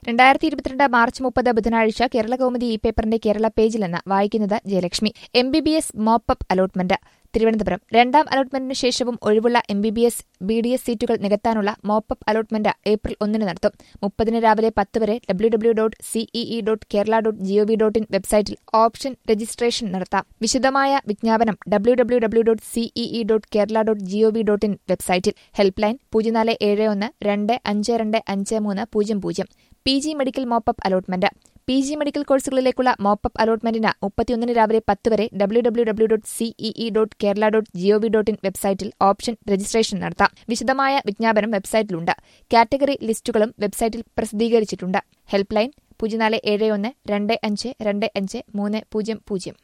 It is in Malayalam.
രണ്ടായിരത്തി ഇരുപത്തിരണ്ട് മാർച്ച് മുപ്പത് ബുധനാഴ്ച കേരള കൗമുദി ഈ പേപ്പറിന്റെ കേരള പേജിലെന്ന് വായിക്കുന്നത് Jayalakshmi M B B S mop up allotment Thiruvananthapuram രണ്ടാം അലോട്ട്മെന്റിന് ശേഷവും ഒഴിവുള്ള M B B S B D S സീറ്റുകൾ നികത്താനുള്ള മോപ്പപ്പ് അലോട്ട്മെന്റ് ഏപ്രിൽ ഒന്നിന് നടത്തും മുപ്പതിന് രാവിലെ പത്ത് വരെ W W dot CEE dot Kerala dot GOV dot in വെബ്സൈറ്റിൽ ഓപ്ഷൻ രജിസ്ട്രേഷൻ നടത്താം വിശദമായ വിജ്ഞാപനം W W W dot CEE dot Kerala dot GOV dot in വെബ്സൈറ്റിൽ ഹെൽപ്പ് ലൈൻ പൂജ്യം നാല് ഏഴ് ഒന്ന് രണ്ട് അഞ്ച് രണ്ട് അഞ്ച് മൂന്ന് പൂജ്യം പൂജ്യം P G medical mop up allotment P G medical കോഴ്സുകളിലേക്കുള്ള മോപ്പപ്പ് അലോട്ട്മെന്റിന് മുപ്പത്തിയൊന്നിന് രാവിലെ പത്ത് വരെ W W W dot CEE dot Kerala dot GOV dot in വെബ്സൈറ്റിൽ ഓപ്ഷൻ രജിസ്ട്രേഷൻ നടത്താം വിശദമായ വിജ്ഞാപനം വെബ്സൈറ്റിലുണ്ട് കാറ്റഗറി ലിസ്റ്റുകളും വെബ്സൈറ്റിൽ പ്രസിദ്ധീകരിച്ചിട്ടുണ്ട് ഹെൽപ്പ് ലൈൻ പൂജ്യം നാല് ഏഴ് ഒന്ന് രണ്ട് അഞ്ച് രണ്ട് അഞ്ച് മൂന്ന് പൂജ്യം പൂജ്യം